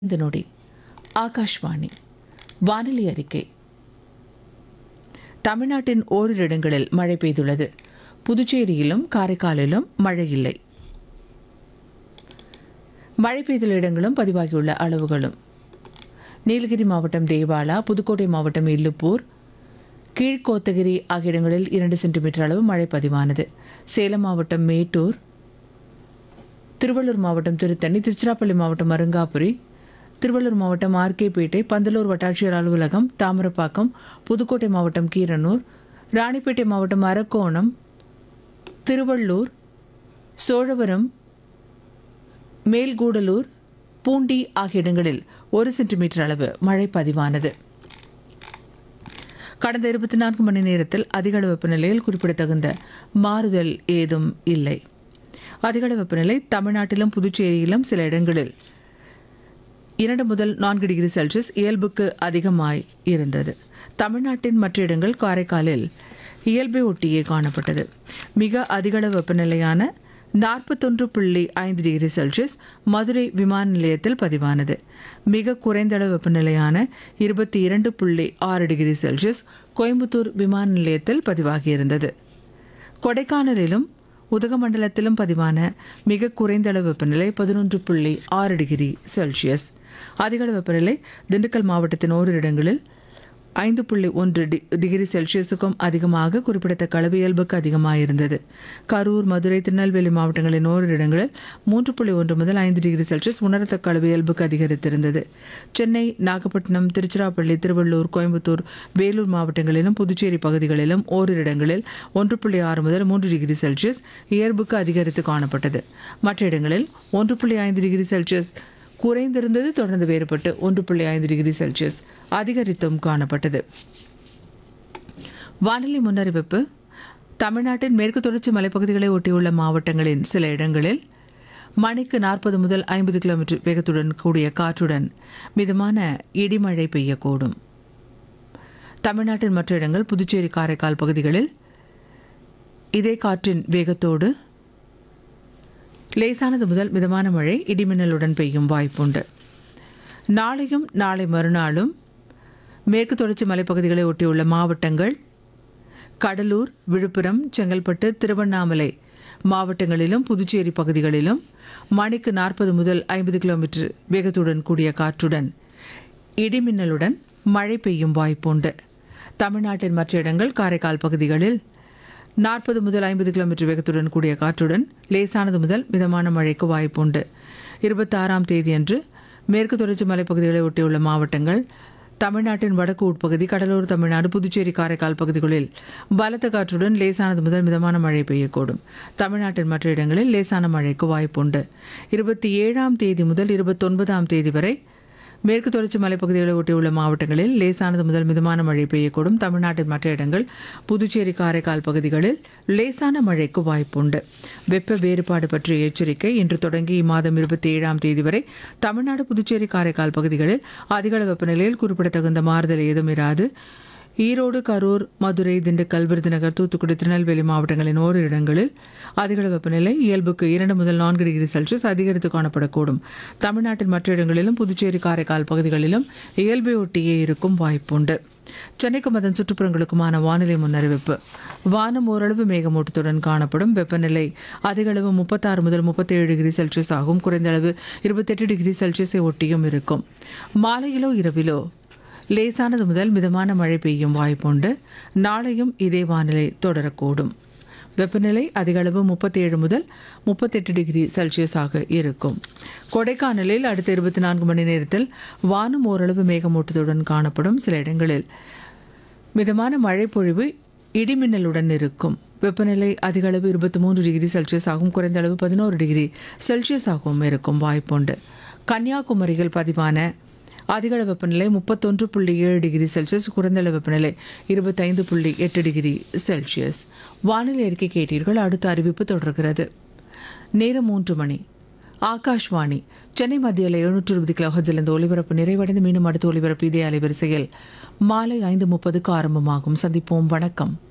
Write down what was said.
இந்த நொடி ஆகாஷ்வாணி வானிலை அறிக்கை தமிழ்நாட்டின் ஓரிரு இடங்களில் மழை பெய்துள்ளது புதுச்சேரியிலும் காரைக்காலிலும் மழை இல்லை மழை பெய்துள்ள இடங்களும் பதிவாகியுள்ள அளவுகளும் நீலகிரி மாவட்டம் தேவாலா புதுக்கோட்டை மாவட்டம் இல்லுப்பூர் கீழ்கோத்தகிரி ஆகிய இடங்களில் இரண்டு சென்டிமீட்டர் அளவு மழை பதிவானது சேலம் மாவட்டம் மேட்டூர் திருவள்ளூர் மாவட்டம் திருத்தணி திருச்சிராப்பள்ளி மாவட்டம் அருங்காபுரி திருவள்ளூர் மாவட்டம் ஆர்கேபேட்டை பந்தலூர் வட்டாட்சியர் அலுவலகம் தாமிரப்பாக்கம் புதுக்கோட்டை மாவட்டம் கீரனூர் ராணிப்பேட்டை மாவட்டம் அரக்கோணம் திருவள்ளூர் சோழவரம் மேல்கூடலூர் பூண்டி ஆகிய இடங்களில் ஒரு சென்டிமீட்டர் அளவு மழை பதிவானது கடந்த இருபத்தி நான்கு மணி நேரத்தில் அதிகளவு வெப்பநிலையில் குறிப்பிடத்தகுந்த மாறுதல் ஏதும் இல்லை அதிகளவு வெப்பநிலை தமிழ்நாட்டிலும் புதுச்சேரியிலும் சில இடங்களில் இரண்டு முதல் நான்கு டிகிரி செல்சியஸ் இயல்புக்கு அதிகமாய் இருந்தது தமிழ்நாட்டின் மற்ற இடங்கள் காரைக்காலில் இயல்பை ஒட்டியே காணப்பட்டது மிக அதிகளவு வெப்பநிலையான நாற்பத்தொன்று புள்ளி ஐந்து டிகிரி செல்சியஸ் மதுரை விமான நிலையத்தில் பதிவானது மிக குறைந்த அளவு வெப்பநிலையான இருபத்தி இரண்டு புள்ளி ஆறு டிகிரி செல்சியஸ் கோயம்புத்தூர் விமான நிலையத்தில் பதிவாகியிருந்தது கொடைக்கானலிலும் உதகமண்டலத்திலும் பதிவான மிக குறைந்த அளவு வெப்பநிலை பதினொன்று புள்ளி ஆறு டிகிரி செல்சியஸ் அதிகளவு வெப்பநிலை திண்டுக்கல் மாவட்டத்தின் ஓரிரு இடங்களில் ஐந்து புள்ளி ஒன்று டி டிகிரி செல்சியஸுக்கும் அதிகமாக குறிப்பிடத்தக்க அளவு இயல்புக்கு அதிகமாக இருந்தது கரூர் மதுரை திருநெல்வேலி மாவட்டங்களின் ஓரிரு இடங்களில் மூன்று புள்ளி ஒன்று முதல் ஐந்து டிகிரி செல்சியஸ் உணரத்தக்க அளவு இயல்புக்கு அதிகரித்திருந்தது சென்னை நாகப்பட்டினம் திருச்சிராப்பள்ளி திருவள்ளூர் கோயம்புத்தூர் வேலூர் மாவட்டங்களிலும் புதுச்சேரி பகுதிகளிலும் ஓரிரு இடங்களில் ஒன்று புள்ளி ஆறு முதல் மூன்று டிகிரி செல்சியஸ் இயல்புக்கு அதிகரித்து காணப்பட்டது மற்ற இடங்களில் ஒன்று புள்ளி ஐந்து டிகிரி செல்சியஸ் குறைந்திருந்தது தொடர்ந்து வேறுபட்டு ஒன்று புள்ளி ஐந்து டிகிரி செல்சியஸ் அதிகரித்தும் காணப்பட்டது வானிலை முன்னறிவிப்பு தமிழ்நாட்டின் மேற்கு தொடர்ச்சி மலைப்பகுதிகளை ஒட்டியுள்ள மாவட்டங்களின் சில இடங்களில் மணிக்கு நாற்பது முதல் ஐம்பது கிலோமீட்டர் வேகத்துடன் கூடிய காற்றுடன் மிதமான இடிமழை பெய்யக்கூடும் தமிழ்நாட்டின் மற்ற இடங்கள் புதுச்சேரி காரைக்கால் பகுதிகளில் இதே காற்றின் வேகத்தோடு லேசானது முதல் மிதமான மழை இடிமின்னலுடன் பெய்யும் வாய்ப்புண்டு நாளையும் நாளை மறுநாளும் மேற்கு தொடர்ச்சி மலைப்பகுதிகளை ஒட்டியுள்ள மாவட்டங்கள் கடலூர் விழுப்புரம் செங்கல்பட்டு திருவண்ணாமலை மாவட்டங்களிலும் புதுச்சேரி பகுதிகளிலும் மணிக்கு நாற்பது முதல் ஐம்பது கிலோமீட்டர் வேகத்துடன் கூடிய காற்றுடன் இடிமின்னலுடன் மழை பெய்யும் வாய்ப்புண்டு தமிழ்நாட்டின் மற்ற இடங்கள் காரைக்கால் பகுதிகளில் நாற்பது முதல் ஐம்பது கிலோமீட்டர் வேகத்துடன் கூடிய காற்றுடன் லேசானது முதல் மிதமான மழைக்கு வாய்ப்புண்டு இருபத்தாறாம் தேதியன்று மேற்கு தொடர்ச்சி மலைப்பகுதிகளை ஒட்டியுள்ள மாவட்டங்கள் தமிழ்நாட்டின் வடக்கு உட்பகுதி கடலூர் தமிழ்நாடு புதுச்சேரி காரைக்கால் பகுதிகளில் பலத்த காற்றுடன் லேசானது முதல் மிதமான மழை பெய்யக்கூடும் தமிழ்நாட்டின் மற்ற இடங்களில் லேசான மழைக்கு வாய்ப்புண்டு இருபத்தி ஏழாம் தேதி முதல் இருபத்தொன்பதாம் தேதி வரை மேற்கு தொடர்ச்சி மலைப்பகுதிகளை ஒட்டியுள்ள மாவட்டங்களில் லேசானது முதல் மிதமான மழை பெய்யக்கூடும் தமிழ்நாட்டின் மற்ற இடங்கள் புதுச்சேரி காரைக்கால் பகுதிகளில் லேசான மழைக்கு வாய்ப்புண்டு வெப்ப வேறுபாடு பற்றிய எச்சரிக்கை இன்று தொடங்கி இம்மாதம் இருபத்தி ஏழாம் தேதி வரை தமிழ்நாடு புதுச்சேரி காரைக்கால் பகுதிகளில் அதிகள வெப்பநிலையில் குறிப்பிடத்தகுந்த மாறுதல் ஏதும் இராது ஈரோடு கரூர் மதுரை திண்டுக்கல் விருதுநகர் தூத்துக்குடி திருநெல்வேலி மாவட்டங்களின் ஓரிரு இடங்களில் அதிகள வெப்பநிலை இயல்புக்கு இரண்டு முதல் நான்கு டிகிரி செல்சியஸ் அதிகரித்து காணப்படக்கூடும் தமிழ்நாட்டின் மற்ற இடங்களிலும் புதுச்சேரி காரைக்கால் பகுதிகளிலும் இயல்பை ஒட்டியே இருக்கும் வாய்ப்புண்டு சென்னைக்கும் அதன் சுற்றுப்புறங்களுக்குமான வானிலை முன்னறிவிப்பு வானம் ஓரளவு மேகமூட்டத்துடன் காணப்படும் வெப்பநிலை அதிகளவு முப்பத்தாறு முதல் முப்பத்தேழு டிகிரி செல்சியஸ் ஆகும் குறைந்த அளவு இருபத்தெட்டு டிகிரி செல்சியஸை ஒட்டியும் இருக்கும் மாலையிலோ இரவிலோ லேசானது முதல் மிதமான மழை பெய்யும் வாய்ப்புண்டு நாளையும் இதே வானிலை தொடரக்கூடும் வெப்பநிலை அதிகளவு முப்பத்தேழு முதல் முப்பத்தெட்டு டிகிரி செல்சியஸாக இருக்கும் கொடைக்கானலில் அடுத்த இருபத்தி நான்கு மணி நேரத்தில் வானம் ஓரளவு மேகமூட்டத்துடன் காணப்படும் சில இடங்களில் மிதமான மழை பொழிவு இடிமின்னலுடன் இருக்கும் வெப்பநிலை அதிகளவு இருபத்தி மூன்று டிகிரி செல்சியஸ் ஆகும் குறைந்த அளவு பதினோரு டிகிரி செல்சியஸ் ஆகவும் இருக்கும் வாய்ப்புண்டு கன்னியாகுமரியில் பதிவான அதிகள வெப்பநிலை முப்பத்தொன்று புள்ளி ஏழு டிகிரி செல்சியஸ் குறைந்தளவு வெப்பநிலை இருபத்தைந்து புள்ளி எட்டு டிகிரி செல்சியஸ் வானிலை அறிக்கை கேட்டீர்கள் அடுத்த அறிவிப்பு தொடர்கிறது நேரம் மூன்று மணி ஆகாஷ்வாணி சென்னை மத்தியில் எழுநூற்று இருபது கிலோஹர்ஸில் இந்த ஒலிபரப்பு நிறைவடைந்து மீண்டும் அடுத்த ஒலிபரப்பு இதே அலைவரிசையில் மாலை ஐந்து முப்பதுக்கு ஆரம்பமாகும் சந்திப்போம் வணக்கம்